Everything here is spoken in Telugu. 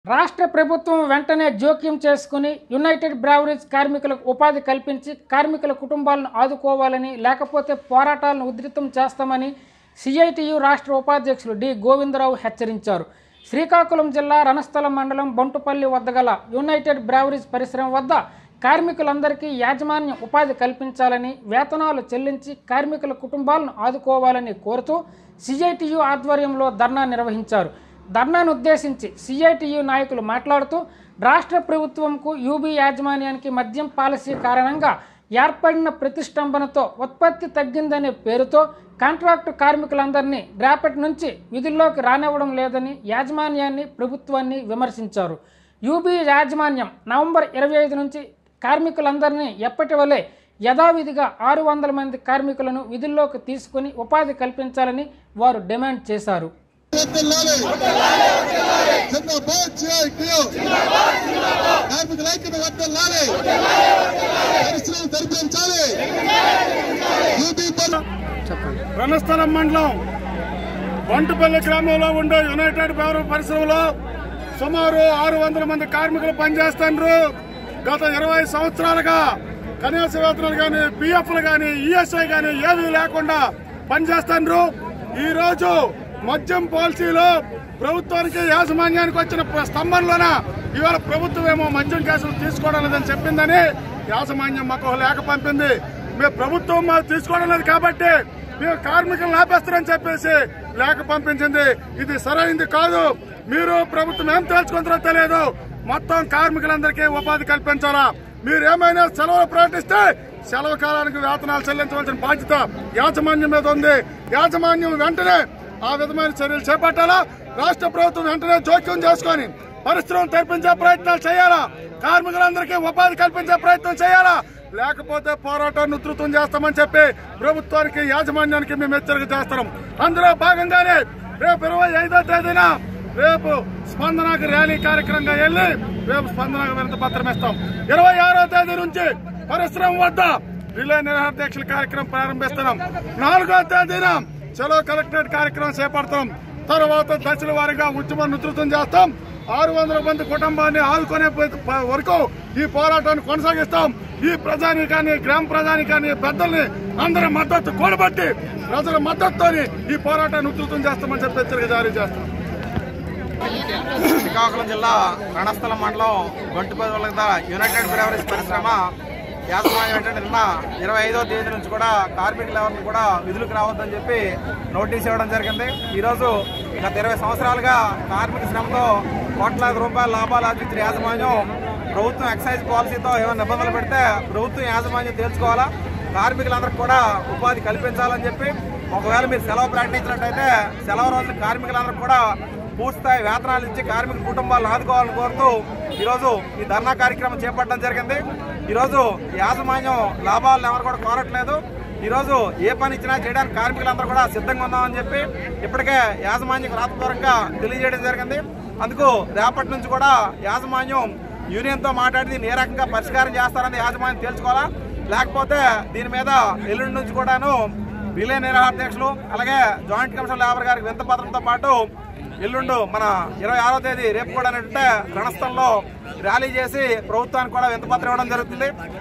రాష్ట్ర ప్రభుత్వం వెంటనే జోక్యం చేసుకుని యునైటెడ్ బ్రావరీస్ కార్మికులకు ఉపాధి కల్పించి కార్మికుల కుటుంబాలను ఆదుకోవాలని లేకపోతే పోరాటాలను ఉధృతం చేస్తామని సిఐటియు రాష్ట్ర ఉపాధ్యక్షులు డి గోవిందరావు హెచ్చరించారు శ్రీకాకుళం జిల్లా రణస్థలం మండలం బంటుపల్లి వద్ద గల యునైటెడ్ బ్రావరీస్ పరిశ్రమ వద్ద కార్మికులందరికీ యాజమాన్యం ఉపాధి కల్పించాలని వేతనాలు చెల్లించి కార్మికుల కుటుంబాలను ఆదుకోవాలని కోరుతూ సిఐటియు ఆధ్వర్యంలో ధర్నా నిర్వహించారు ధర్నాను ఉద్దేశించి సిఐటియు నాయకులు మాట్లాడుతూ రాష్ట్ర ప్రభుత్వంకు యూబీ యాజమాన్యానికి మద్యం పాలసీ కారణంగా ఏర్పడిన ప్రతిష్టంభనతో ఉత్పత్తి తగ్గిందనే పేరుతో కాంట్రాక్టు కార్మికులందరినీ రేపటి నుంచి విధుల్లోకి రానివ్వడం లేదని యాజమాన్యాన్ని ప్రభుత్వాన్ని విమర్శించారు యూబీ యాజమాన్యం నవంబర్ ఇరవై ఐదు నుంచి కార్మికులందరినీ ఎప్పటి వలె యథావిధిగా ఆరు వందల మంది కార్మికులను విధుల్లోకి తీసుకుని ఉపాధి కల్పించాలని వారు డిమాండ్ చేశారు వర్ధిల్లాలి. జిందాబాద్ సిఐటియు. కార్మికుల ఐక్యత వర్ధిల్లాలి. పరిశ్రమలు తెరిపించాలి యూపీ పరి- రణస్థలం మండలం వంటపల్లి గ్రామంలో ఉండే యునైటెడ్ పవర్ పరిశ్రమలో సుమారు ఆరు వందల మంది కార్మికులు పనిచేస్తున్నారు గత ఇరవై సంవత్సరాలుగా కనీస వేతనాలు కానీ పిఎఫ్లు కానీ ఈఎస్ఐ కానీ ఏమీ లేకుండా పనిచేస్తున్నారు ఈ రోజు మద్యం పాలసీలో ప్రభుత్వానికి యాజమాన్యానికి వచ్చిన ప్ర- స్తంభంలోన ఇవాళ ప్రభుత్వం ఏమో మద్యం కేసులు తీసుకోవడం లేదని చెప్పిందని యాజమాన్యం మాకు ఒక లేఖ పంపింది మేము ప్రభుత్వం మాకు తీసుకోవడం లేదు కాబట్టి మీరు కార్మికులను ఆపేస్తారని చెప్పేసి లేఖ పంపించింది ఇది సరైంది కాదు మీరు ప్రభుత్వం ఏం తేల్చుకుంటారో తెలియదు మొత్తం కార్మికులందరికీ ఉపాధి కల్పించాలా మీరు ఏమైనా సెలవులు ప్రకటిస్తే సెలవు కాలానికి వేతనాలు చెల్లించవలసిన బాధ్యత యాజమాన్యం మీద ఉంది యాజమాన్యం వెంటనే ఆ విధమైన చర్యలు చేపట్టాలా రాష్ట్ర ప్రభుత్వం వెంటనే జోక్యం చేసుకొని పరిశ్రమలు తెరిపించే ప్రయత్నాలు చేయాలా కార్మికులందరికీ ఉపాధి కల్పించే ప్రయత్నం చేయాలా లేకపోతే పోరాటాన్ని ఉధృతం చేస్తామని చెప్పి ప్రభుత్వానికి యాజమాన్యానికి మేము హెచ్చరిక చేస్తున్నాం అందులో భాగంగానే రేపు ఇరవై ఐదో తేదీన రేపు స్పందనకు ర్యాలీ కార్యక్రమంగా వెళ్ళి రేపు స్పందనకు వినతి పత్రం ఇస్తాం ఇరవై ఆరో తేదీ నుంచి పరిశ్రమ వద్ద రిలే నిరాధ్యక్షుల కార్యక్రమం ప్రారంభిస్తున్నాం నాలుగో తేదీన చలో కలెక్టరేట్ కార్యక్రమం చేపడతాం తర్వాత దశల వారీగా ఉద్యమం ఉధృతం చేస్తాం ఆరు వందల మంది కుటుంబాన్ని ఆదుకునే ప- వరకు ఈ పోరాటాన్ని కొనసాగిస్తాం ఈ ప్రజానికాన్ని గ్రామ ప్రజానికాన్ని పెద్దల్ని అందరి మద్దతు కూడబట్టి ప్రజల మద్దతుతోని ఈ పోరాటాన్ని ఉధృతం చేస్తామని చెప్పి హెచ్చరిక జారీ చేస్తాం శ్రీకాకుళం జిల్లా రణస్థలం మండలం గొంటుపల్లి వద్ద యునైటెడ్ బ్రేవరీస్ పరిశ్రమ యాజమాన్యం ఏంటంటే నిన్న ఇరవై ఐదో తేదీ నుంచి కూడా కార్మికులు ఎవరిని కూడా విధులకు రావద్దని చెప్పి నోటీస్ ఇవ్వడం జరిగింది ఈరోజు గత ఇరవై సంవత్సరాలుగా కార్మిక శ్రమతో కోట్లాది రూపాయల లాభాలు ఆర్జించిన యాజమాన్యం ప్రభుత్వం ఎక్సైజ్ పాలసీతో ఏమైనా నిబంధనలు పెడితే ప్రభుత్వం యాజమాన్యం తేల్చుకోవాలా కార్మికులందరికీ కూడా ఉపాధి కల్పించాలని చెప్పి ఒకవేళ మీరు సెలవు ప్రకటించినట్టయితే సెలవు రోజులు కార్మికులందరికీ కూడా పూర్తిస్థాయి వేతనాలు ఇచ్చి కార్మిక కుటుంబాలను ఆదుకోవాలని కోరుతూ ఈరోజు ఈ ధర్నా కార్యక్రమం చేపట్టడం జరిగింది ఈరోజు యాజమాన్యం లాభాలను ఎవరు కూడా కోరట్లేదు ఈరోజు ఏ పని ఇచ్చినా చేయడానికి కార్మికులందరూ కూడా సిద్ధంగా ఉన్నామని చెప్పి ఇప్పటికే యాజమాన్యం రాతపూర్వకంగా తెలియజేయడం జరిగింది అందుకు రేపటి నుంచి కూడా యాజమాన్యం యూనియన్తో మాట్లాడి దీన్ని ఏ రకంగా పరిష్కారం చేస్తారని యాజమాన్యం తేల్చుకోవాలా లేకపోతే దీని మీద ఎల్లుండి నుంచి కూడాను రిలే నిరాధ్యక్షులు అలాగే జాయింట్ కమిషన్ లేబర్ గారికి వింత పత్రంతో పాటు ఎల్లుండు మన ఇరవై ఆరో తేదీ రేపు కూడా ఏంటంటే రణస్థలంలో ర్యాలీ చేసి ప్రభుత్వానికి కూడా వింత పత్రం ఇవ్వడం జరుగుతుంది